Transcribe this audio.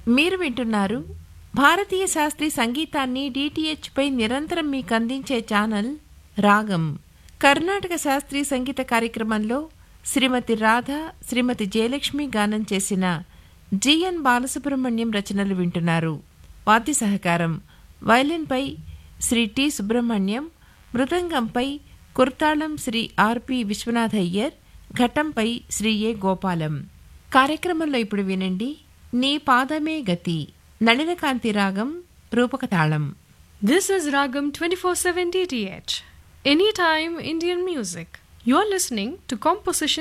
మీరు వింటున్నారు భారతీయ శాస్త్రీయ సంగీతాన్ని డిటిహెచ్ పై నిరంతరం మీకు అందించే ఛానల్ రాగం కర్ణాటక శాస్త్రీయ సంగీత కార్యక్రమంలో శ్రీమతి రాధ శ్రీమతి జయలక్ష్మి గానం చేసిన జిఎన్ బాలసుబ్రహ్మణ్యం రచనలు వింటున్నారు వాద్య సహకారం వయలిన్పై శ్రీ టి సుబ్రహ్మణ్యం మృదంగంపై కుర్తాళం శ్రీ ఆర్పి విశ్వనాథ్ అయ్యర్ ఘటంపై శ్రీ ఏ గోపాలం కార్యక్రమంలో ఇప్పుడు వినండి నీ పాదమే గతి నళినకాంతి రాగం రూపక తాళం This is Ragam 24/7 DTH. Anytime Indian music. You're listening to composition